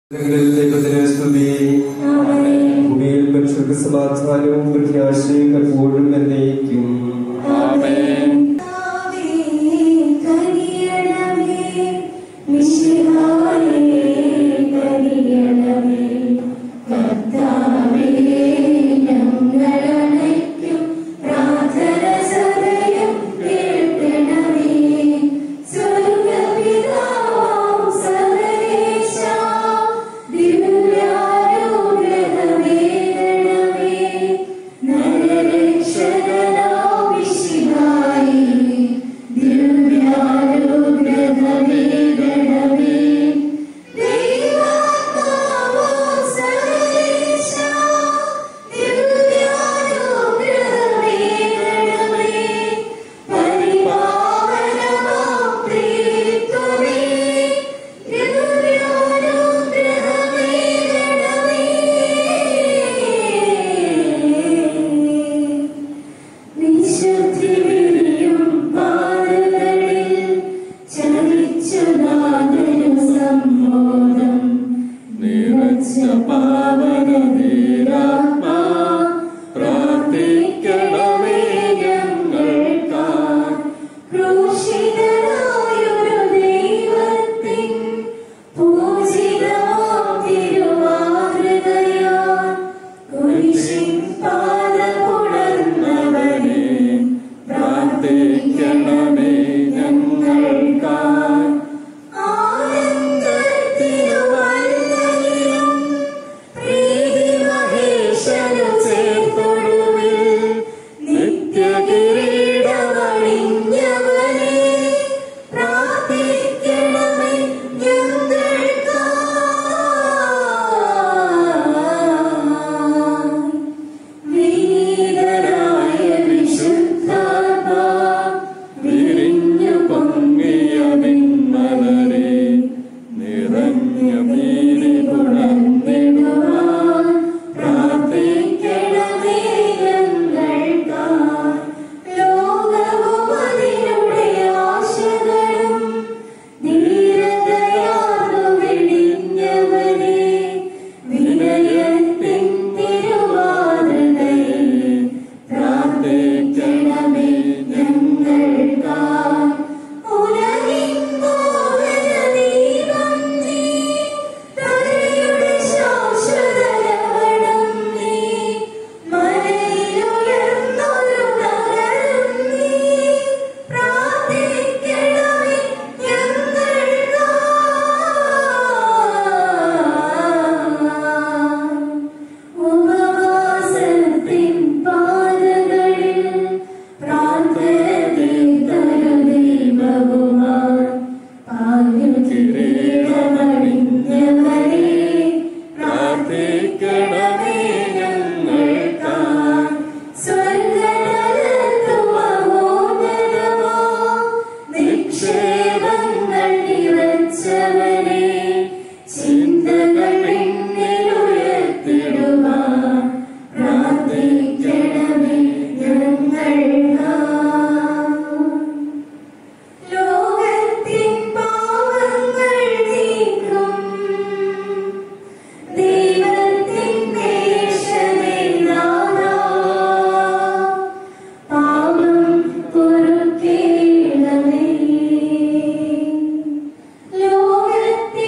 ദൈവത്തിന് സ്തുതി ഭൂമിയിൽ മനുഷ്യർക്ക് സമാധാനവും പ്രത്യാശയും എപ്പോഴും എന്നേക്കും ലോകത്തെ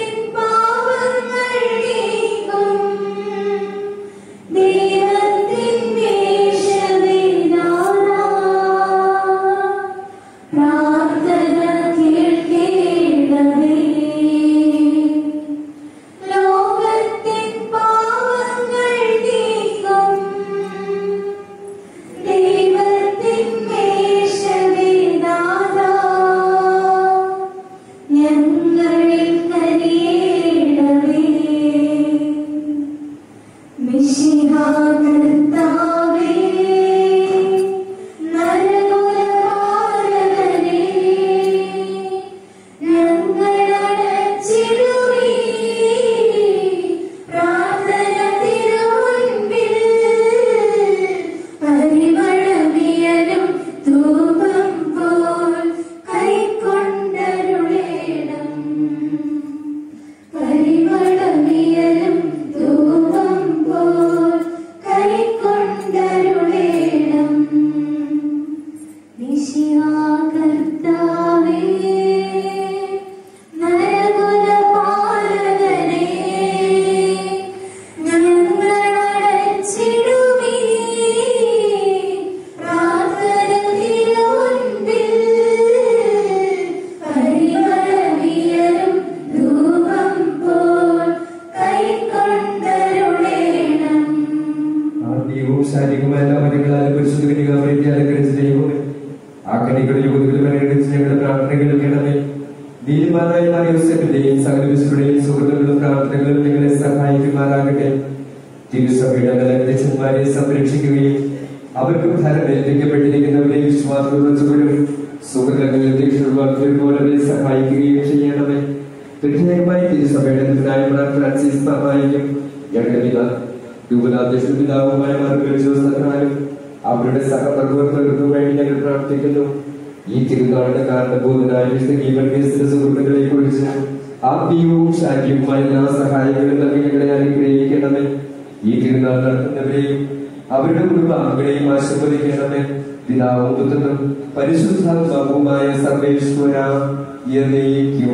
പിതാവിന്റെയും സകല വിശുദ്ധയുടെയും സുഹൃത്തുക്കളും പ്രാർത്ഥനകളും നിങ്ങളെ സഹായിക്കുമാറാകട്ടെ തിരുസഭയുടെ ബലഗ്രച്ചന്മാരെ സംരക്ഷിക്കുകയും അവർക്ക് ഫലം ഏൽപ്പിക്കപ്പെട്ടിരിക്കുന്നവരെ വിശ്വാസവും സുഹൃത്തുക്കളിൽ തീർച്ചയായും സഹായിക്കുകയും ചെയ്യണമേ പ്രത്യേകമായി തിരുസഭയുടെ പിതാവായ ഫ്രാൻസിസ് സഹായിക്കും ഞങ്ങളുടെ പിതാ രൂപതാധ്യക്ഷ പിതാവുമായ മാർഗം ജോസഫാനും അവരുടെ സഹപ്രവർത്തകർക്കും വേണ്ടി ഞങ്ങൾ പ്രാർത്ഥിക്കുന്നു ഈ തിരുനാളിന്റെ കാരണബോധനായ വിശുദ്ധ സുഹൃത്തുക്കളെ കുറിച്ച് ആത്മീയവും ശാരീരികവുമായ എല്ലാ സഹായങ്ങളും നൽകി ഞങ്ങളെ അനുഗ്രഹിക്കണമേ ഈ തിരുനാൾ നടത്തുന്നവരെയും അവരുടെ കുടുംബാംഗങ്ങളെയും ആശീർവദിക്കണമേ പിതാവും പുത്രനും പരിശുദ്ധാത്മാവുമായ സർവേശ്വര എന്നേക്കും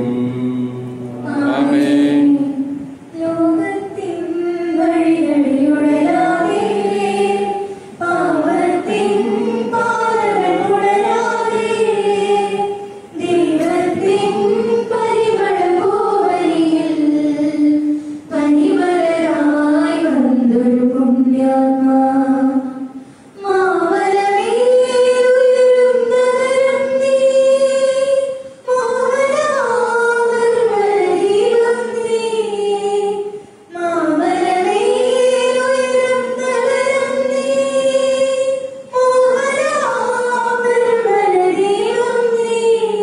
ലോകത്തിൻ വഴികളിലുടലാതെ പാവത്തിൻ പാതകളുടലാതെ ദൈവത്തിൻ പരിമളഭൂവരിയിൽ പനിമലരായി വന്നൊരു പുണ്യാത്മാ മാമലമേലുയരുന്നവരും നീ മോഹനാമർമലീവം നീ മാമലമേലുയരുന്നവരും നീ മോഹനാമർമലീവം നീ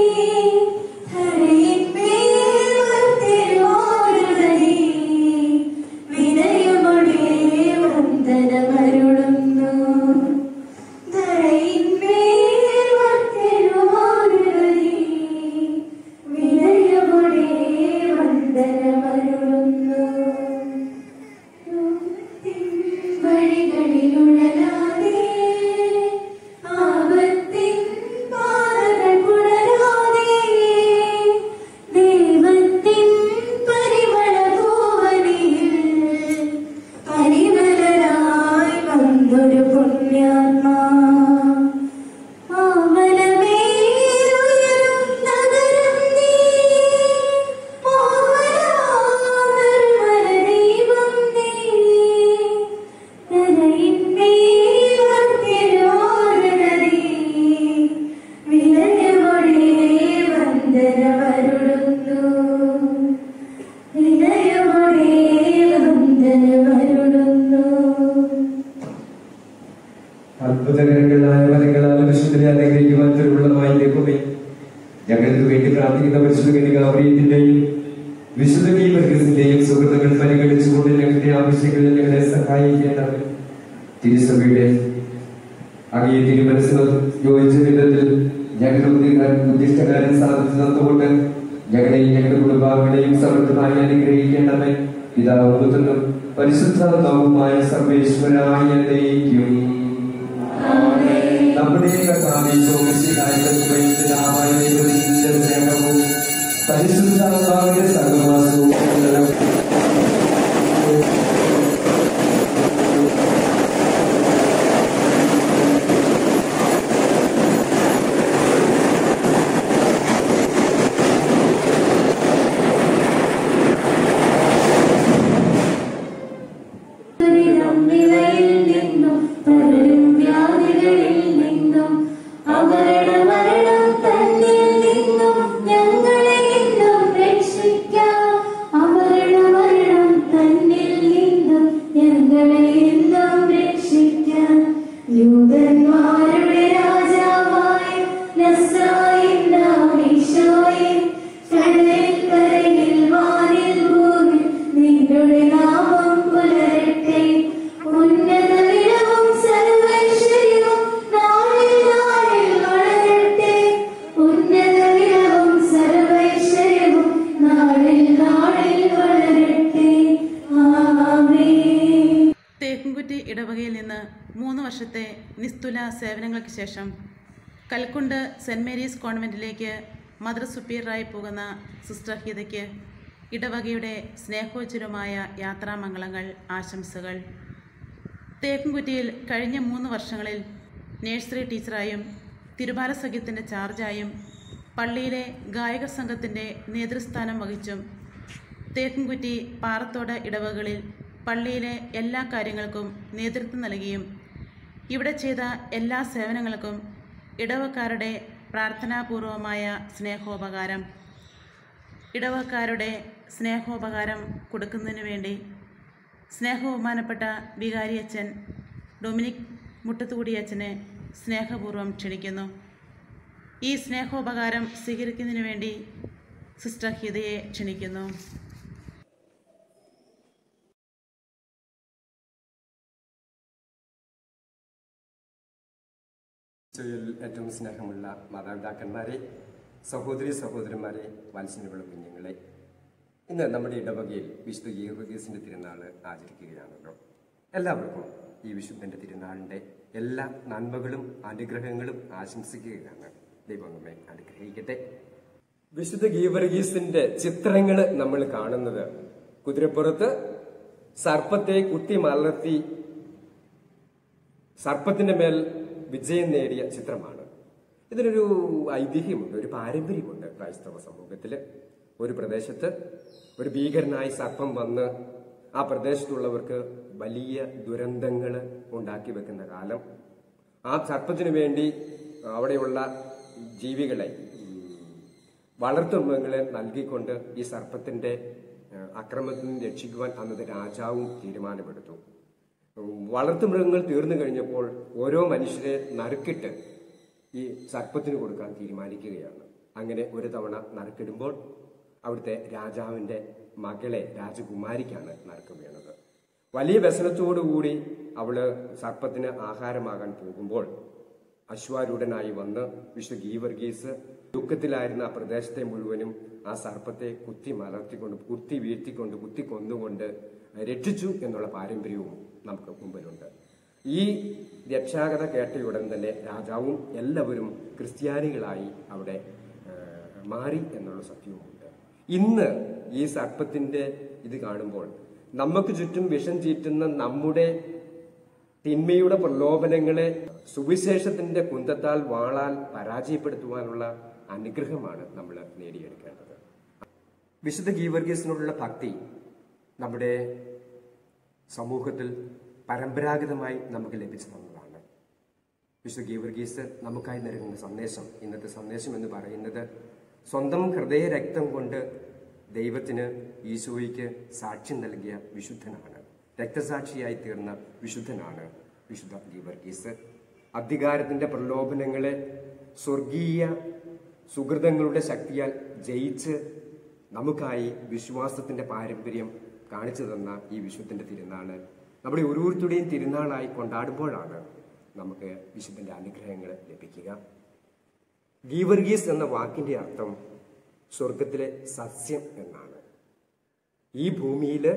ധരയിന്മേൽ വർത്തിരുവാരുതനീ വിനയമൊടേ വന്ദനമരുളുന്നു ധരയിന്മേൽ വർത്തിരുവാരുതനീ വിനയമൊടേ വന്ദനമരുളുന്നു വഴികളിലുഴലാതെ ആപത്തിൻ പാതകൾ പുണരാതെ ദൈവത്തിൻ പരിമളഭൂവനിയിൽ പരിമലരായി വന്നൊരു പുണ്യാത്മാ മാമലമേലുയരും നഗരം നീ മോഹനാമർമലദീപം നീ നരയിന്മേൽ വർത്തിരുവാരുണരീ വിനയമൊടേ വന്ദനമരുളുന്നു വിനയമൊടേ വന്ദനമരുളുന്നു അത്ഭുതകരങ്ങളായ വരങ്ങളാൽ വിശുദ്ധനെ അനുഗ്രഹിക്കുവാൻ തിരുവുള്ളമായി ദൈവമേ ഞങ്ങൾക്ക് വേണ്ടി പ്രാർത്ഥിക്കുന്ന പരിശുദ്ധ ഗൗരീയത്തിന്റെയും വിശുദ്ധ വർഗസിന്റെയും സുഹൃത്തുക്കൾ പരിഗണിച്ചുകൊണ്ട് ഞങ്ങളുടെ ആവശ്യങ്ങളിൽ ഞങ്ങളെ സഹായിക്കേണ്ടത് തിരുസഭയുടെ അങ്ങേ തിരുമനസ്സിന് യോജിച്ച വിധത്തിൽ ഞങ്ങളുടെ ഉദ്ദിഷ്ടകാര്യം സാധിച്ചു തന്നുകൊണ്ട് ഞങ്ങളെയും ഞങ്ങളുടെ കുടുംബാംഗങ്ങളെയും സമൃദ്ധമായി അനുഗ്രഹിക്കേണ്ടവേ പിതാവും പുത്രനും പരിശുദ്ധാത്മാവുമായ സർവേശ്വരായ എന്നേക്കും നമ്മുടെ കർത്താവേ ചോദിച്ചായ സ്നേഹവും പരിശുദ്ധാത്മാവിന്റെ സഹവാസവും നിലയിൽ നിന്നും പലരും വ്യാധികളിൽ നിന്നും അവരുടെ മരണം തന്നിൽ നിന്നും ഞങ്ങളെ ഇന്നും രക്ഷിക്കാം അവരുടെ മരണം തന്നിൽ നിന്നും ഞങ്ങളെ ഇന്നും രക്ഷിക്കാം യൂതന്മാരുടെ രാജാവായ നസ്രായിൻ നാമീശോയെ കടലിൽ കരയിൽ വാനിൽ ഭൂമി നിങ്ങളുടെ നാമം പുലരട്ടെ ഉന്നത വിടവും സർവൈശ്വര്യവും നാളിൽ നാളിൽ വളരട്ടെ ഉന്നത വിടവും സർവൈശ്വര്യവും നാളിൽ നാളിൽ വളരട്ടെ ആമേൻ തേക്കുംകുറ്റി ഇടവകയിൽ നിന്ന് മൂന്ന് വർഷത്തെ നിസ്തുല സേവനങ്ങൾക്ക് ശേഷം കൽക്കുണ്ട് സെൻറ് മേരീസ് കോൺവെൻറ്റിലേക്ക് മദർ സുപ്പീരിയറായി പോകുന്ന സിസ്റ്റർ ഹിതയ്ക്ക് ഇടവകയുടെ സ്നേഹോചിരമായ യാത്രാമംഗളങ്ങൾ ആശംസകൾ തേക്കുംകുറ്റിയിൽ കഴിഞ്ഞ മൂന്ന് വർഷങ്ങളിൽ നേഴ്സറി ടീച്ചറായും തിരുബാല സഖ്യത്തിൻ്റെ ചാർജായും പള്ളിയിലെ ഗായക സംഘത്തിൻ്റെ നേതൃസ്ഥാനം വഹിച്ചും തേക്കുംകുറ്റി പാറത്തോട് ഇടവകളിൽ പള്ളിയിലെ എല്ലാ കാര്യങ്ങൾക്കും നേതൃത്വം നൽകിയും ഇവിടെ ചെയ്ത എല്ലാ സേവനങ്ങൾക്കും ഇടവക്കാരുടെ പ്രാർത്ഥനാപൂർവമായ സ്നേഹോപകാരം ഇടവക്കാരുടെ സ്നേഹോപകാരം കൊടുക്കുന്നതിന് വേണ്ടി സ്നേഹബഹുമാനപ്പെട്ട വികാരി അച്ഛൻ ഡൊമിനിക് മുട്ടത്തുകുടി അച്ഛനെ സ്നേഹപൂർവ്വം ക്ഷണിക്കുന്നു ഈ സ്നേഹോപകാരം സ്വീകരിക്കുന്നതിന് വേണ്ടി സിസ്റ്റർ ഹിതയെ ക്ഷണിക്കുന്നു ഈശോയിൽ ഏറ്റവും സ്നേഹമുള്ള മാതാപിതാക്കന്മാരെ സഹോദരി സഹോദരന്മാരെ വാത്സല്യമുള്ള കുഞ്ഞുങ്ങളെ ഇന്ന് നമ്മുടെ ഇടവകയിൽ വിശുദ്ധ ഗീവർഗീസിന്റെ തിരുനാൾ ആചരിക്കുകയാണല്ലോ എല്ലാവർക്കും ഈ വിശുദ്ധന്റെ തിരുനാളിന്റെ എല്ലാ നന്മകളും അനുഗ്രഹങ്ങളും ആശംസിക്കുകയാണ് ദൈവം നമ്മെ അനുഗ്രഹിക്കട്ടെ വിശുദ്ധ ഗീവർഗീസിന്റെ ചിത്രങ്ങൾ നമ്മൾ കാണുന്നത് കുതിരപ്പുറത്ത് സർപ്പത്തെ കുത്തി മലർത്തി സർപ്പത്തിന്റെ മേൽ വിജയം നേടിയ ചിത്രമാണ് ഇതിനൊരു ഐതിഹ്യമുണ്ട് ഒരു പാരമ്പര്യമുണ്ട് ക്രൈസ്തവ സമൂഹത്തില് ഒരു പ്രദേശത്ത് ഒരു ഭീകരനായ സർപ്പം വന്ന് ആ പ്രദേശത്തുള്ളവർക്ക് വലിയ ദുരന്തങ്ങൾ ഉണ്ടാക്കി വെക്കുന്ന കാലം ആ സർപ്പത്തിനു വേണ്ടി അവിടെയുള്ള ജീവികളെ ഉം, വളർത്തുമൃഗങ്ങളെ നൽകിക്കൊണ്ട് ഈ സർപ്പത്തിന്റെ ഏഹ്, അക്രമത്തിൽ നിന്ന് രക്ഷിക്കുവാൻ അന്നത്തെ രാജാവും തീരുമാനമെടുത്തു വളർത്തുമൃഗങ്ങൾ തീർന്നു കഴിഞ്ഞപ്പോൾ ഓരോ മനുഷ്യരെ നറുക്കിട്ട് ഈ സർപ്പത്തിന് കൊടുക്കാൻ തീരുമാനിക്കുകയാണ് അങ്ങനെ ഒരു തവണ നറുക്കിടുമ്പോൾ അവിടുത്തെ രാജാവിന്റെ മകളെ രാജകുമാരിക്കാണ് നറുക്ക് വീണത് വലിയ വ്യസനത്തോടുകൂടി അവള് സർപ്പത്തിന് ആഹാരമാകാൻ പോകുമ്പോൾ അശ്വാരൂഢനായി വന്ന് വിശു ഗീവർഗീസ് ദുഃഖത്തിലായിരുന്ന ആ പ്രദേശത്തെ മുഴുവനും ആ സർപ്പത്തെ കുത്തി മലർത്തിക്കൊണ്ട് കുത്തി വീഴ്ത്തിക്കൊണ്ട് കുത്തി കൊന്നുകൊണ്ട് രക്ഷിച്ചു എന്നുള്ള പാരമ്പര്യവും നമുക്ക് മുമ്പിലുണ്ട് ഈ രക്ഷാകത കേട്ടയുടൻ തന്നെ രാജാവും എല്ലാവരും ക്രിസ്ത്യാനികളായി അവിടെ ആ, മാറി എന്നുള്ള സത്യവുമുണ്ട് ഇന്ന് ഈ സർപ്പത്തിന്റെ ഇത് കാണുമ്പോൾ നമുക്ക് ചുറ്റും വിഷം ചീറ്റുന്ന നമ്മുടെ തിന്മയുടെ പ്രലോഭനങ്ങളെ സുവിശേഷത്തിന്റെ കുന്തത്താൽ വാളാൽ പരാജയപ്പെടുത്തുവാനുള്ള അനുഗ്രഹമാണ് നമ്മൾ നേടിയെടുക്കേണ്ടത് വിശുദ്ധ ഗീവർഗീസിനോടുള്ള ഭക്തി നമ്മുടെ സമൂഹത്തിൽ പരമ്പരാഗതമായി നമുക്ക് ലഭിച്ചു തന്നതാണ് വിശുദ്ധ ഗീവർഗീസ് നമുക്കായി നൽകുന്ന സന്ദേശം ഇന്നത്തെ സന്ദേശം എന്ന് പറയുന്നത് സ്വന്തം ഹൃദയ രക്തം കൊണ്ട് ദൈവത്തിന് ഈശോയ്ക്ക് സാക്ഷ്യം നൽകിയ വിശുദ്ധനാണ് രക്തസാക്ഷിയായി തീർന്ന വിശുദ്ധനാണ് വിശുദ്ധ ഗീവർഗീസ് അധികാരത്തിന്റെ പ്രലോഭനങ്ങളെ സ്വർഗീയ സുഹൃതങ്ങളുടെ ശക്തിയാൽ ജയിച്ച് നമുക്കായി വിശ്വാസത്തിന്റെ പാരമ്പര്യം കാണിച്ചു തന്ന ഈ വിശുദ്ധന്റെ തിരുനാള് നമ്മുടെ ഓരോരുത്തരുടെയും തിരുനാളായി കൊണ്ടാടുമ്പോഴാണ് നമുക്ക് വിശുദ്ധന്റെ അനുഗ്രഹങ്ങൾ ലഭിക്കുക ഗീവർഗീസ് എന്ന വാക്കിന്റെ അർത്ഥം സ്വർഗത്തിലെ സസ്യം എന്നാണ് ഈ ഭൂമിയില്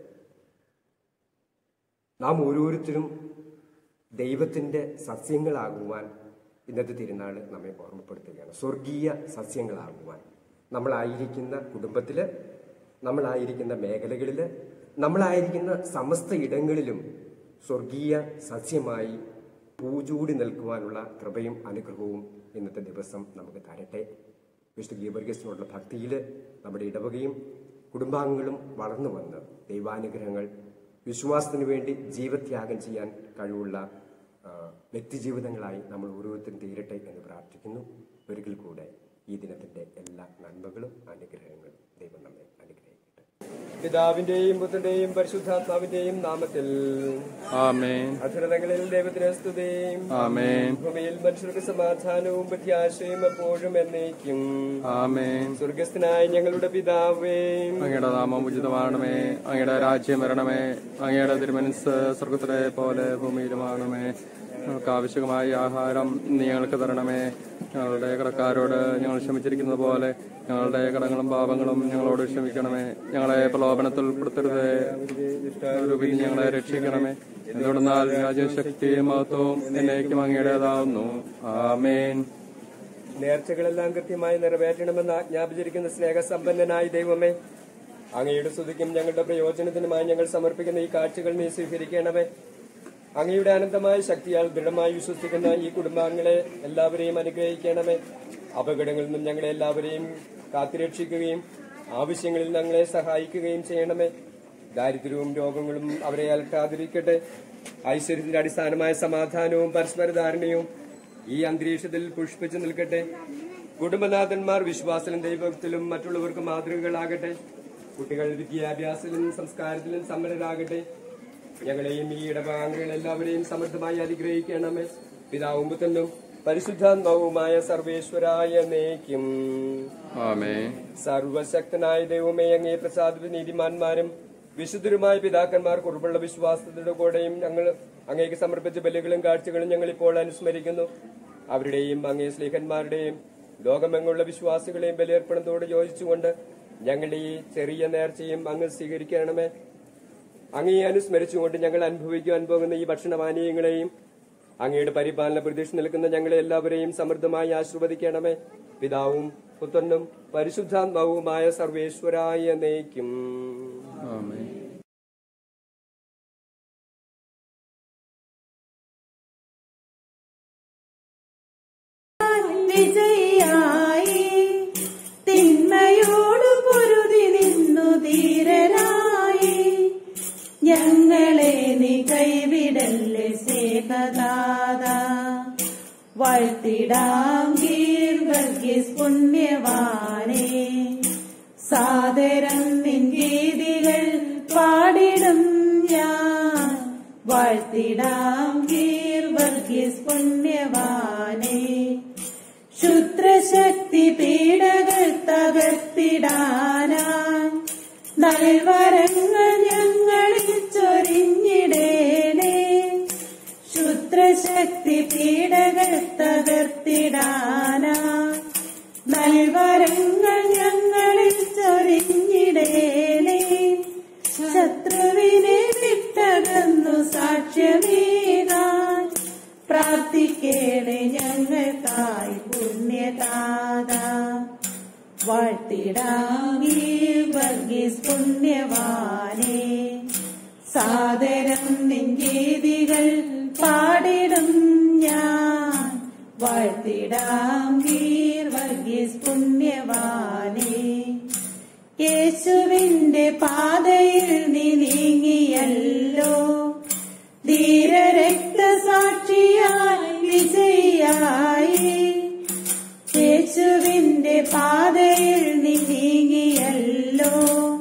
നാം ഓരോരുത്തരും ദൈവത്തിന്റെ സസ്യങ്ങളാകുവാൻ ഇന്നത്തെ തിരുനാൾ നമ്മെ ഓർമ്മപ്പെടുത്തുകയാണ് സ്വർഗീയ സസ്യങ്ങളാകുവാൻ നമ്മളായിരിക്കുന്ന കുടുംബത്തില് നമ്മളായിരിക്കുന്ന മേഖലകളില് നമ്മളായിരിക്കുന്ന സമസ്ത ഇടങ്ങളിലും സ്വർഗീയ സസ്യമായി പൂചൂടി നിൽക്കുവാനുള്ള കൃപയും അനുഗ്രഹവും ഇന്നത്തെ ദിവസം നമുക്ക് തരട്ടെ വിശുദ്ധ ഗീബർഗസിനോടുള്ള ഭക്തിയിൽ നമ്മുടെ ഇടവകയും കുടുംബാംഗങ്ങളും വളർന്നു വന്ന് ദൈവാനുഗ്രഹങ്ങൾ വിശ്വാസത്തിനു വേണ്ടി ജീവത്യാഗം ചെയ്യാൻ കഴിവുള്ള ആ, വ്യക്തിജീവിതങ്ങളായി നമ്മൾ ഓരോരുത്തരും തീരട്ടെ എന്ന് പ്രാർത്ഥിക്കുന്നു ഒരിക്കൽ കൂടെ ഈ ദിനത്തിന്റെ എല്ലാ നന്മകളും അനുഗ്രഹങ്ങളും ദൈവം നമ്മെ അനുഗ്രഹിക്കട്ടെ പിതാവിന്റെയും പുത്രന്റെയും പരിശുദ്ധാത്മാവിന്റെയും നാമത്തിൽ ആമേൻ അധുരതകളിൽ ദൈവത്തിന് സ്തുതിയും ആമേൻ ഭൂമിയിൽ മനുഷ്യർക്ക് സമാധാനവും പ്രത്യാശയും എപ്പോഴും എന്നേക്കും ആമേൻ സ്വർഗസ്ഥനായ ഞങ്ങളുടെ പിതാവേ അങ്ങയുടെ നാമം ഉചിതമാണമേ അങ്ങയുടെ രാജ്യം വരണമേ അങ്ങയുടെ തിരുമനസ് സ്വർഗത്തിലെ പോലെ ഭൂമിയിലുമാകണമേ ഞങ്ങൾക്ക് ആവശ്യമായ ആഹാരം നീ ഞങ്ങൾക്ക് തരണമേ ഞങ്ങളുടെ കടക്കാരോട് ഞങ്ങൾ ക്ഷമിച്ചിരിക്കുന്നത് പോലെ ഞങ്ങളുടെ കടങ്ങളും പാപങ്ങളും ഞങ്ങളോട് ക്ഷമിക്കണമേ ഞങ്ങളെ പ്രലോഭനത്തിൽ ഉൾപ്പെടുത്തരുത് രൂപയിൽ ഞങ്ങളെ രക്ഷിക്കണമേ എന്തുകൊണ്ടെന്നാൽ രാജ്യശക്തിയും മഹത്വവും എന്നേക്കും അങ്ങയുടേതാവുന്നു ആമേൻ നേർച്ചകളെല്ലാം കൃത്യമായി നിറവേറ്റണമെന്ന് ആജ്ഞാപിച്ചിരിക്കുന്ന സ്നേഹസമ്പന്നനായ ദൈവമേ അങ്ങയുടെ സ്തുതിക്കും ഞങ്ങളുടെ പ്രയോജനത്തിനുമായി ഞങ്ങൾ സമർപ്പിക്കുന്ന ഈ കാഴ്ചകൾ നീ സ്വീകരിക്കണമേ അങ്ങയുടെ അനന്തമായ ശക്തിയാൽ ദൃഢമായി വിശ്വസിക്കുന്ന ഈ കുടുംബാംഗങ്ങളെ എല്ലാവരെയും അനുഗ്രഹിക്കണമേ അപകടങ്ങളിൽ നിന്നും ഞങ്ങളെ എല്ലാവരെയും കാത്തുരക്ഷിക്കുകയും ആവശ്യങ്ങളിൽ ഞങ്ങളെ സഹായിക്കുകയും ചെയ്യണമേ ദാരിദ്ര്യവും രോഗങ്ങളും അവരെ അലട്ടാതിരിക്കട്ടെ ഐശ്വര്യത്തിന്റെ അടിസ്ഥാനമായ സമാധാനവും പരസ്പര ധാരണയും ഈ അന്തരീക്ഷത്തിൽ പുഷ്പിച്ചു നിൽക്കട്ടെ കുടുംബനാഥന്മാർ വിശ്വാസത്തിലും ദൈവത്തിലും മറ്റുള്ളവർക്ക് മാതൃകകളാകട്ടെ കുട്ടികൾ വിദ്യാഭ്യാസത്തിലും സംസ്കാരത്തിലും സമ്പന്നരാകട്ടെ ഞങ്ങളെയും ഈ ഇടപാടുകൾ എല്ലാവരെയും സമൃദ്ധമായി അനുഗ്രഹിക്കണമേ പിതാവും പുത്രനും പരിശുദ്ധാത്മാവുമായ സർവേശ്വരായ നേക്കും ആമേ സർവശക്തനായ ദൈവമേ അങ്ങേ പ്രസാദ നീതിമാന്മാരും വിശുദ്ധരുമായ പിതാക്കന്മാർ കുറിപ്പുള്ള വിശ്വാസത്തിന്റെ കൂടെയും ഞങ്ങൾ അങ്ങേക്ക് സമർപ്പിച്ച ബലികളും കാഴ്ചകളും ഞങ്ങൾ ഇപ്പോൾ അനുസ്മരിക്കുന്നു അവരുടെയും അങ്ങേ സ്ലീഹന്മാരുടെയും ലോകമെങ്ങുള്ള വിശ്വാസികളെയും ബലിയർപ്പണത്തോട് യോജിച്ചുകൊണ്ട് ഞങ്ങളുടെ ഈ ചെറിയ നേർച്ചയും അങ്ങ് സ്വീകരിക്കണമേ അങ്ങേ അനുസ്മരിച്ചുകൊണ്ട് ഞങ്ങൾ അനുഭവിക്കുവാൻ പോകുന്ന ഈ ഭക്ഷണപാനീയങ്ങളെയും അങ്ങയുടെ പരിപാലന പ്രതീക്ഷ നിൽക്കുന്ന ഞങ്ങളെ എല്ലാവരെയും സമൃദ്ധമായി ആശീർവദിക്കണമേ പിതാവും പുത്രനും പരിശുദ്ധാത്മാവുമായ സർവേശ്വരായ നയിക്കും ആമേ വിജയിയായി തിന്മയോട് പൊരുതി നിന്നു ധീരനായി ഞങ്ങളെ നീ കൈവിടല്ലേ സ്നേഹദാത വാഴ്ത്തിടാം ഗീർവർഗീസ് പുണ്യവാനേ സാദരം നിൻ ഗീതികൾ പാടിടും ഞാൻ വാഴ്ത്തിടാം ഗീർവർഗീസ് പുണ്യവാനേ ശുദ്രശക്തി പീഡകൾ തകർത്തിടാനാൻ നൽവരങ്ങൾ ഞങ്ങളിൽ ചൊരിഞ്ഞിടേണേ ശുദ്രശക്തി പീഡകൾ തകർത്തിടാനാൻ നൽവരങ്ങൾ ഞങ്ങളിൽ ചൊരിഞ്ഞിടേണേ ശത്രുവിനെ വിട്ടകന്നു സാക്ഷ്യമേകാൻ പ്രാർത്ഥിക്കേണേ ഞങ്ങൾക്കായി പുണ്യദാത വാഴ്ത്തിടാം ഈ വർഗീസ് പുണ്യവാനേ സാദരം നിൻഗീതികൾ പാടിടും ഞാൻ വാഴ്ത്തിടാം വീർ വർഗീസ് പുണ്യവാനേ യേശുവിന്റെ പാതയിൽ നീ നീങ്ങിയല്ലോ ധീരരക്തസാക്ഷിയായി വിജയിയായി യേശുവിന്റെ പാതയിൽ നീ നീങ്ങിയല്ലോ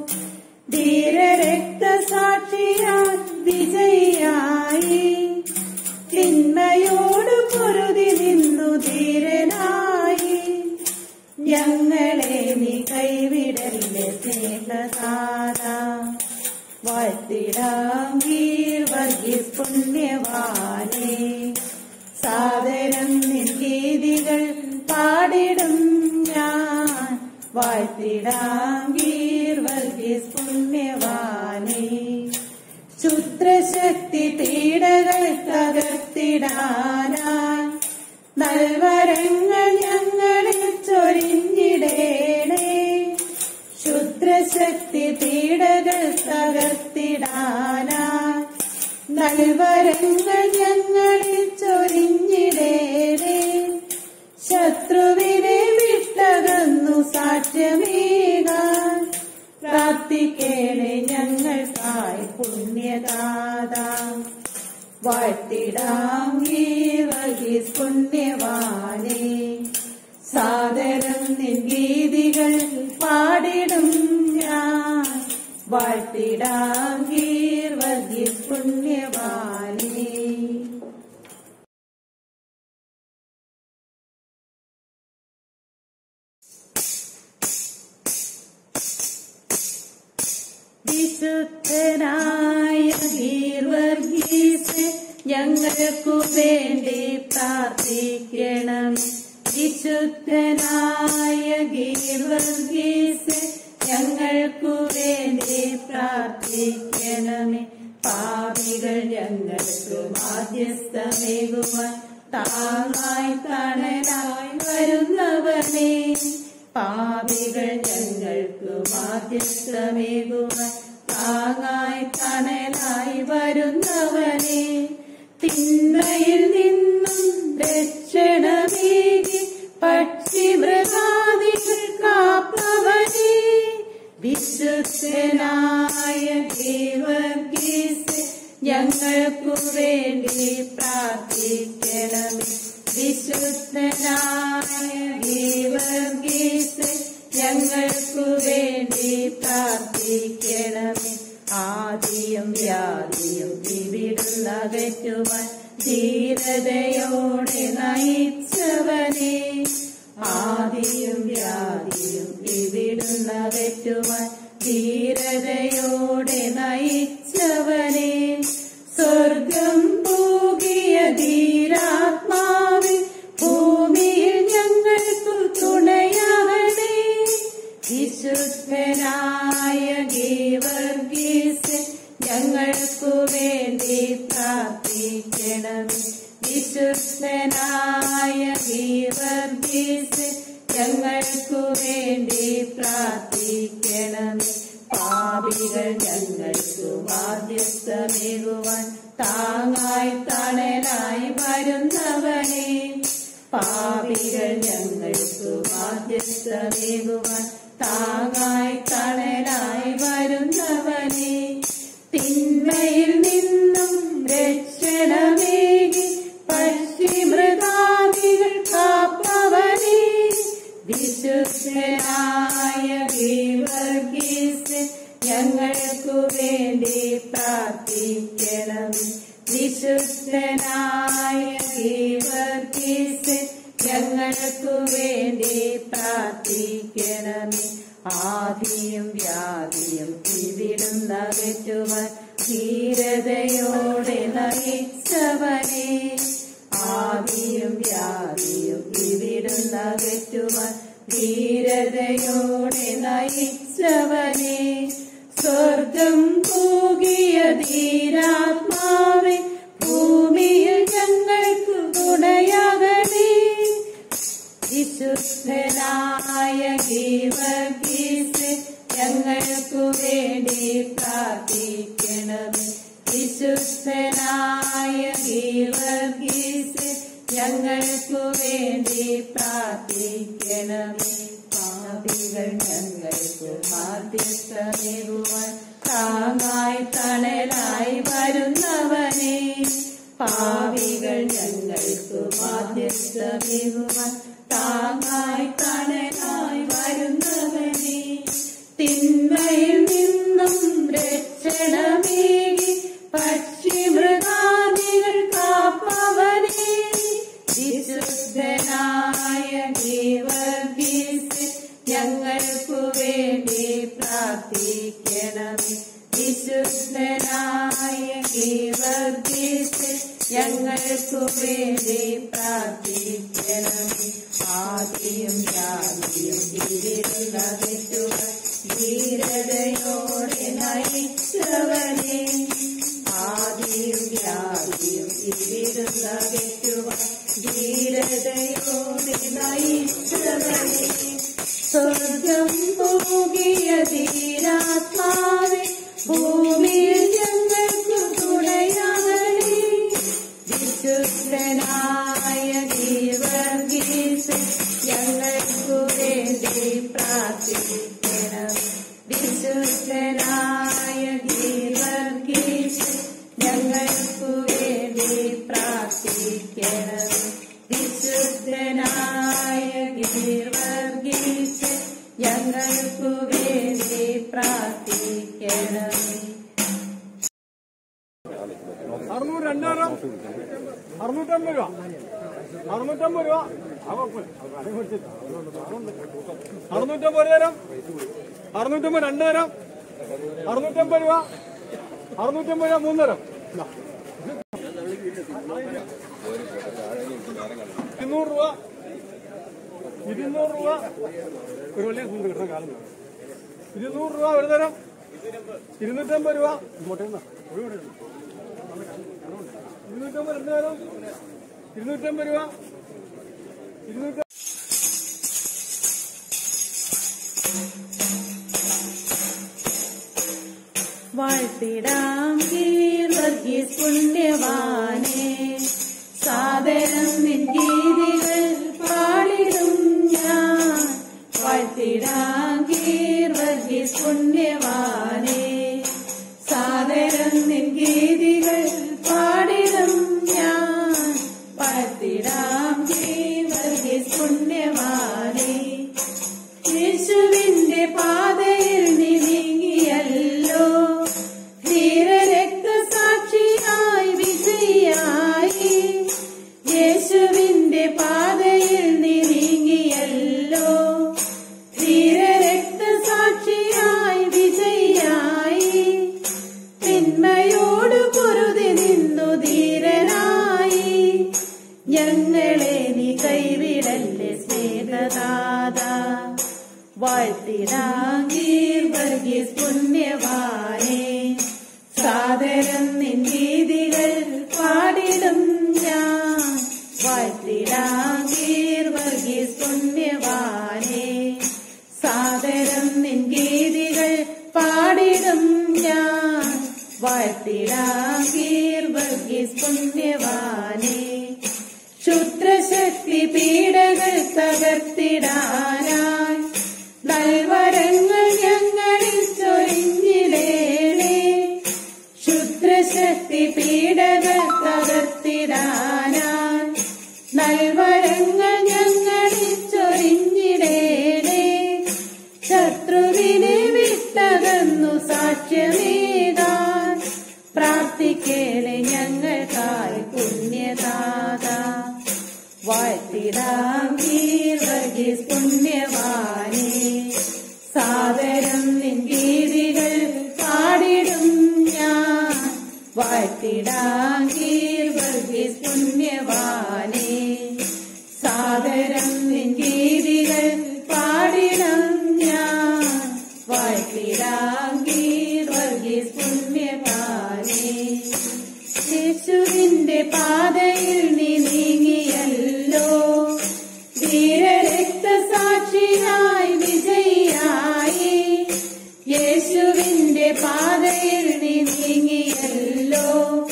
ധീരരക്തസാക്ഷിയായി വിജയിയായി തിന്മയോട് പൊരുതി നിന്നു ധീരനായി ഞങ്ങളെ നീ കൈവിടല്ലേ സ്നേഹദാത വാഴ്ത്തിടാം വീർ വർഗീസ് പുണ്യവാനേ സാദരം നിൻഗീതികൾ പാടിടും ഞാൻ വാഴ്ത്തിടാം വീർ വർഗീസ് പുണ്യവാനേ ശുദ്രശക്തി പീഡകൾ തകർത്തിടാനായി നൽവരങ്ങൾ ഞങ്ങളിൽ ചൊരിഞ്ഞിടേണേ ശുദ്രശക്തി പീഡകൾ തകർത്തിടാനായി നൽവരങ്ങൾ ഞങ്ങളിൽ ചൊരിഞ്ഞിടേണേ ശത്രുവിനെ വിട്ടകന്നു സാക്ഷ്യമേകാൻ പ്രാർത്ഥിക്കേണേ ഞങ്ങൾക്കായി പുണ്യദാത വാഴ്ത്തിടാം ഈ വകീസ് പുണ്യവാനേ സാദരം നിൻ ഗീതികൾ പാടിടും ഞാൻ വാഴ്ത്തിടാം ഗീർ വർഗീസ് പുണ്യവാനേ വിശുദ്ധനായ ഗീർവർഗീസ് ഞങ്ങൾക്കു വേണ്ടി പ്രാർത്ഥിക്കണം വിശുദ്ധനായ ഗീർവർഗീസ് ഞങ്ങൾക്കു വേണ്ടി പ്രാർത്ഥിക്കണമേ പാപികൾ ഞങ്ങൾക്ക് മാധ്യസ്ഥമേകുവാൻ താങ്ങായി തണലായി വരുന്നവനേ പാപികൾ ഞങ്ങൾക്ക് മാധ്യസ്ഥമേകുവാൻ താങ്ങായി തണലായി വരുന്നവനെ തിന്മയിൽ നിന്നും രക്ഷണമേകി പക്ഷിമൃഗാദികൾ കാപ്പവനെ വിശുദ്ധനായ ദേവർഗീസ് ഞങ്ങൾക്കു വേണ്ടി പ്രാർത്ഥിക്കണമേ വിശുദ്ധനായ ഗീവർഗീസ് ഞങ്ങൾക്കു വേണ്ടി പ്രാർത്ഥിക്കണമേ ആദിയും വ്യാധിയും ഇവിടുന്നകറ്റുവാൻ ധീരതയോടെ നയിച്ചവനെ ആദിയും വ്യാധിയും ഇവിടുന്നകറ്റുവാൻ ധീരതയോടെ നയിച്ചവനെ സ്വർഗം പൂകിയ ധീരാത്മാവിൽ ഭൂമിയിൽ ഞങ്ങൾക്കു തുണയാവണേ വിശുദ്ധനായ ഗീവർഗീസ് ഞങ്ങൾക്കു വേണ്ടി പ്രാർത്ഥിക്കണമേ വിശുദ്ധനായ ഗീവർഗീസ് ഞങ്ങൾക്കു വേണ്ടി പ്രാർത്ഥിക്കണമേ പാപികൾ ഞങ്ങൾക്കു ബാധ്യസ്ഥമേകുവാൻ താങ്ങായി തണലായി വരുന്നവനെ പാപികൾ ഞങ്ങൾക്കു ബാധ്യസ്ഥമേകുവാൻ താങ്ങായി തണലായി വരുന്നവനെ തിന്മയിൽ നിന്നും രക്ഷണമേകി പക്ഷിമൃഗാദികൾ കാപ്പവനെ വിശുദ്ധനായ ഗീവർഗീസ് ഞങ്ങൾക്കു വേണ്ടി പ്രാർത്ഥിക്കണം വിശുദ്ധനായ ഗീവർഗീസ് ഞങ്ങൾക്കു വേണ്ടി പ്രാർത്ഥിക്കണമേ ആദിയും വ്യാധിയും ഇവിടുന്ന വെറ്റുവാൻ ധീരതയോടെ നയിച്ചവനെ ആദിയും വ്യാധിയും ഇവിടുന്ന വെറ്റുവാൻ ധീരതയോടെ നയിച്ചവനെ സ്വർഗം കൂകിയ ധീരാത്മാവെ ഭൂമിയിൽ ഞങ്ങൾക്ക് തുണയാകണേ വിശുദ്ധനായ ഗീവർഗീസ് ഞങ്ങൾക്കു വേണ്ടി പ്രാർത്ഥിക്കണമേ വിശുദ്ധനായ ഗീവർഗീസ് ഞങ്ങൾക്കു വേണ്ടി പ്രാർത്ഥിക്കണമേ പാപികൾ ഞങ്ങൾക്ക് മാധ്യസ്ഥമേകുവാൻ താങ്ങായി തണലായി വരുന്നവനെ പാവികൾ ഞങ്ങൾക്ക് മാധ്യസ്ഥമേകുവാൻ താങ്ങായി തണലായി വരുന്നവനെ തിന്മയിൽ നിന്നും രക്ഷണമേകി പക്ഷിമൃഗാദികൾ കാപ്പവനെ വിശുദ്ധനായ ഗീവർഗീസ് ഞങ്ങൾക്കു വേണ്ടി പ്രാർത്ഥിക്കണമേ വിശുദ്ധനായ ഗീവർഗീസ് ഞങ്ങൾക്കു വേണ്ടി പ്രാർത്ഥിക്കണമേ ആദിയും ജാതിയും ഇതിരുന്ന തെറ്റുകൾ ധീരതയോടെ നയിച്ചവനെ ആദിയും വ്യാധിയും ഇതിരുന്ന തെറ്റുകൾ ധീരതയോടെ നയിച്ചവനെ സ്വർഗം പോകിയ ധീരാത്മാവെ ഭൂമിയിൽ ഞങ്ങൾക്ക് തുണയാകണേ വിശുദ്ധനായ ദീവർഗീസ് ഞങ്ങൾക്കു വേണ്ടി പ്രാർത്ഥിക്കണം വിശുദ്ധനായ ദീവർഗീസ് ഞങ്ങൾക്കു വേണ്ടി പ്രാർത്ഥിക്കണം വിശുദ്ധനായ ഗീർവർഗീസ് ഞങ്ങൾക്കു വേണ്ടി പ്രാർത്ഥിക്കണമേ അറുന്നൂറ് രണ്ടായിരം അറുന്നൂറ്റമ്പത് രൂപ അറുന്നൂറ്റമ്പത് രൂപ ആ കുഴപ്പമില്ല. അത് മേടിച്ചില്ല. അറുന്നൂറ്റമ്പത് തരാം അറുന്നൂറ്റമ്പത് രണ്ട് തരാം അറുന്നൂറ്റമ്പത് രൂപ അറുന്നൂറ്റമ്പത് രൂപ മൂന്ന് തരാം ഇതാ. ഇരുന്നൂറ് രൂപ ഇരുന്നൂറ് രൂപ ഒരു വലിയ സുന്ദര കിട്ടുന്ന കാലം വേണം. ഇരുന്നൂറ് രൂപ ഒരു തരം ഇരുന്നൂറ്റമ്പത് രൂപ ഇങ്ങോട്ടേ നിന്നാ. ഒഴിവിടെ ഇരുന്നോ. ഇരുന്നൂറ്റമ്പത് രണ്ട് തരം ഇരുന്നൂറ്റമ്പത് രൂപ ഇരുന്നൂറ്റി വാഴ്ത്തിടാം കീർവർഗീസ് പുണ്യവാനെ സാദരം നിൻ ഗീതികൾ പാടിടും ഞാൻ വാഴ്ത്തിടാം കീർവർഗീസ് പുണ്യവാനെ സാദരം നിൻ ഗീതികൾ പാടിടും ഞാൻ വാഴ്ത്തിടാം പുണ്യവാനെ സാദരം നിൻ ഗീതികൾ പാടിടും ഞാൻ വാഴ്ത്തിടാങ്കീർ വർഗീസ് പുണ്യവാനെ സാദരം നിൻ ഗീതികൾ പാടിടും ഞാൻ വാഴ്ത്തിടാങ്കീർ വർഗീസ് പുണ്യവാനെ ക്ഷുദ്രശക്തി പീഡകൾ തകർത്തിടാനായി നൽവരങ്ങൾ ഞങ്ങളിൽ ചൊരിഞ്ഞിടേണേ ക്ഷുദ്രശക്തി പീഡകൾ തകർത്തിടാനായി നൽവരങ്ങൾ ഞങ്ങളിൽ ചൊരിഞ്ഞിടേണേ ശത്രുവിനെ വിട്ടകന്നു സാക്ഷ്യമേകാൻ പ്രാർത്ഥിക്കേണേ ഞങ്ങൾക്കായി പുണ്യദാത വാഴ്ത്തിടാം വർഗീസ് പുണ്യവാനെ സാദരം നിൻ ഗീതികൾ പാടിടും ഞാൻ വാഴ്ത്തിടാം വർഗീസ് പുണ്യവാനെ സാദരം നിൻ ഗീതികൾ പാടിടം ഞാൻ വാഴ്ത്തിടാം വർഗീസ് പുണ്യവാനെ യേശുവിന്റെ പാതയിൽ നീ നീങ്ങിയല്ലോ ധീരരക്തസാക്ഷിയായി വിജയിയായി യേശുവിന്റെ പാതയിൽ നീ നീങ്ങിയല്ലോ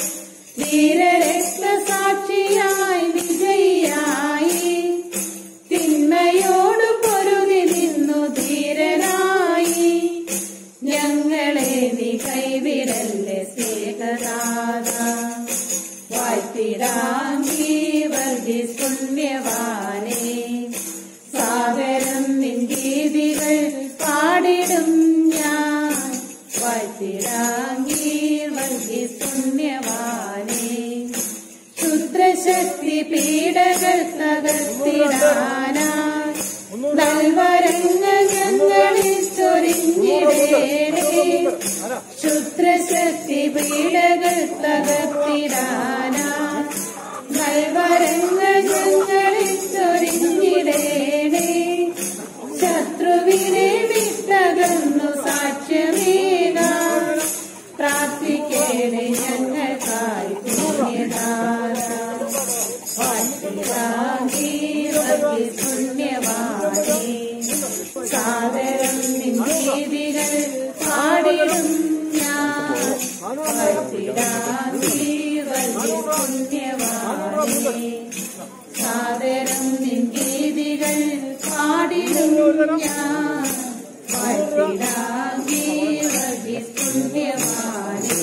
ധീരരക്തസാക്ഷിയായി വിജയിയായി തിന്മയോട് പൊരുതി നിന്നു ധീരനായി ഞങ്ങളെ നീ കൈവിടല്ലേ സ്നേഹദാത വാഴ്ത്തിടാങ്കി വർഗീസ് പുണ്യവാനെ സാദരം നിൻ ഗീതികൾ പാടിടും ഞാൻ വാഴ്ത്തിടാങ്കി വർഗീസ് പുണ്യവാനെ ക്ഷുദ്രശക്തി പീഡകൾ തകർത്തിടാനാ നൽവരങ്ങൾ ഞങ്ങളിൽ ചൊരിഞ്ഞിടേണേ ക്ഷുദ്രശക്തി പീഡകൾ തകർത്തിടാനാ നൽവരങ്ങൾ ഞങ്ങളിൽ ചൊരിഞ്ഞിടേണേ ശത്രുവിനെ വിട്ടകന്നു സാക്ഷ്യമേകാൻ പ്രാർത്ഥിക്കേണേ ഞങ്ങൾക്കായി പുണ്യദാന പുണ്യവാണി സാദരം നിന്നീതികൾ പാടിടും ഞാൻ പുണ്യവാണി സാദരം നിന്നീതികൾ പാടിടും ഞാൻ പുണ്യവാണി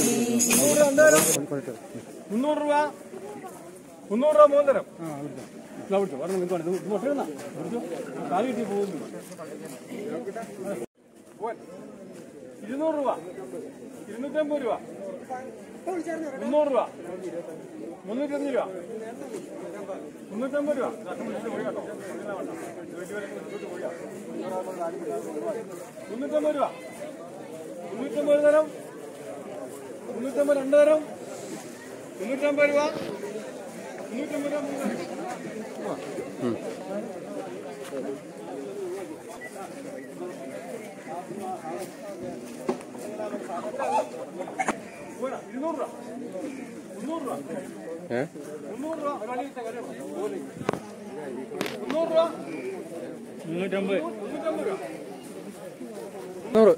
മുന്നൂറ് രൂപ മുന്നൂറ് രൂപ മൂന്നരം ഇതാ വിളിച്ചു പറഞ്ഞു നിൽക്കുവാണ് ഇത് ഇങ്ങോട്ട് ഇരുന്നാ. വിളിച്ചു. കാല് കിട്ടി പോകുന്നു പോവാൻ. ഇരുന്നൂറ് രൂപ ഇരുന്നൂറ്റമ്പത് രൂപ മുന്നൂറ് രൂപ മുന്നൂറ്റഞ്ച് രൂപ മുന്നൂറ്റമ്പത് രൂപ മുന്നൂറ്റമ്പത് രൂപ മുന്നൂറ്റമ്പത് തരം മുന്നൂറ്റമ്പത് രണ്ട് തരം മുന്നൂറ്റമ്പത് രൂപ മുന്നൂറ്റമ്പത് രൂപ മൂന്ന് തരം. പോരാ, ഇരുന്നൂറ് രൂപ മുന്നൂറ് രൂപ ഏ മുന്നൂറ് രൂപ ഒരാളെ ഇട്ട കാര്യം. മുന്നൂറ് രൂപ മുന്നൂറ്റമ്പത് മുന്നൂറ്റമ്പത് രൂപ നൂറ്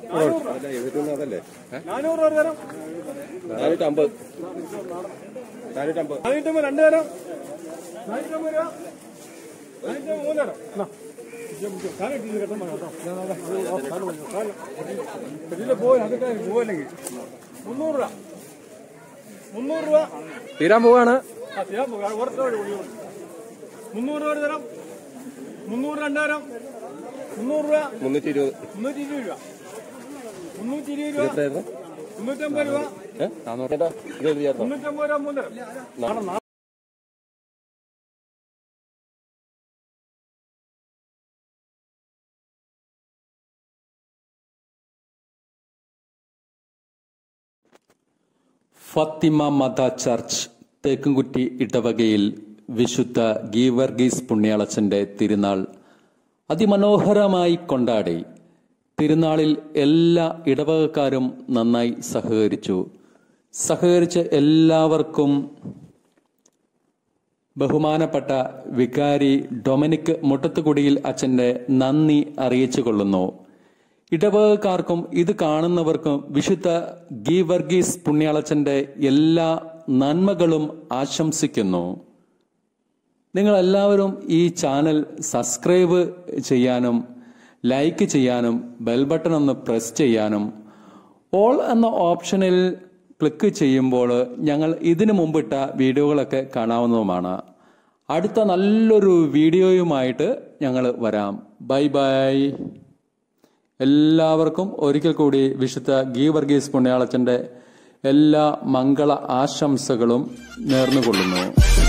നാനൂറ് രൂപ തരം നാനൂറ്റമ്പത് നാനൂറ്റമ്പത് രണ്ട് തരം നാനൂറ്റമ്പത് രൂപ നാനൂറ്റമ്പത് മൂന്ന് തരം എന്നാ. ഇജ്ജ് ഇജ്ജ് കാല് ഇട്ടിട്ട് കെട്ടാൻ വേണം കേട്ടോ. ഞാൻ അതാ, അത് ആ കാല് വന്നു. കാല്. ഇതിലെ പോയി അതൊക്കെ പോവല്ലെങ്കിൽ മുന്നൂറ് രൂപ മുന്നൂറ് രൂപ തീരാൻ പോവാണ് ആ ചെയ്യാൻ പോകാം ഓർത്തോട് കൂടി മുന്നൂറ് രൂപ ഒരു തരം മുന്നൂറ് രണ്ട് തരം മുന്നൂറ് രൂപ മുന്നൂറ്റി ഇരുപത് മുന്നൂറ്റി ഇരുപത് രൂപ മുന്നൂറ്റി ഇരുപത് രൂപ മുന്നൂറ്റമ്പത് രൂപ ഏ നാനൂറ് ഇരുപത് ചേർത്തോ മുന്നൂറ്റമ്പത് രൂപ മൂന്നര നാളെ നാളെ ഫത്തിമ മത ചർച്ച് തേക്കുംകുറ്റി ഇടവകയിൽ വിശുദ്ധ ഗീവർഗീസ് പുണ്യാളച്ചന്റെ തിരുനാൾ അതിമനോഹരമായി കൊണ്ടാടി തിരുനാളിൽ എല്ലാ ഇടവകക്കാരും നന്നായി സഹകരിച്ചു സഹകരിച്ച എല്ലാവർക്കും ബഹുമാനപ്പെട്ട വികാരി ഡൊമിനിക് മുട്ടത്തുകുടിയിൽ അച്ഛന്റെ നന്ദി അറിയിച്ചു കൊള്ളുന്നു ഇടവകക്കാർക്കും ഇത് കാണുന്നവർക്കും വിശുദ്ധ ഗീവർഗീസ് പുണ്യാളച്ചന്റെ എല്ലാ നന്മകളും ആശംസിക്കുന്നു നിങ്ങൾ എല്ലാവരും ഈ ചാനൽ സബ്സ്ക്രൈബ് ചെയ്യാനും ലൈക്ക് ചെയ്യാനും ബെൽ ബട്ടൺ ഒന്ന് പ്രസ് ചെയ്യാനും ഓൾ എന്ന ഓപ്ഷനിൽ ക്ലിക്ക് ചെയ്യുമ്പോൾ ഞങ്ങൾ ഇതിനു മുമ്പിട്ട വീഡിയോകളൊക്കെ കാണാവുന്നതുമാണ് അടുത്ത നല്ലൊരു വീഡിയോയുമായിട്ട് ഞങ്ങൾ വരാം ബൈ ബൈ എല്ലാവർക്കും ഒരിക്കൽ കൂടി വിശുദ്ധ ഗീ വർഗീസ് പുണ്യാളച്ചന്റെ എല്ലാ മംഗള ആശംസകളും നേർന്നുകൊള്ളുന്നു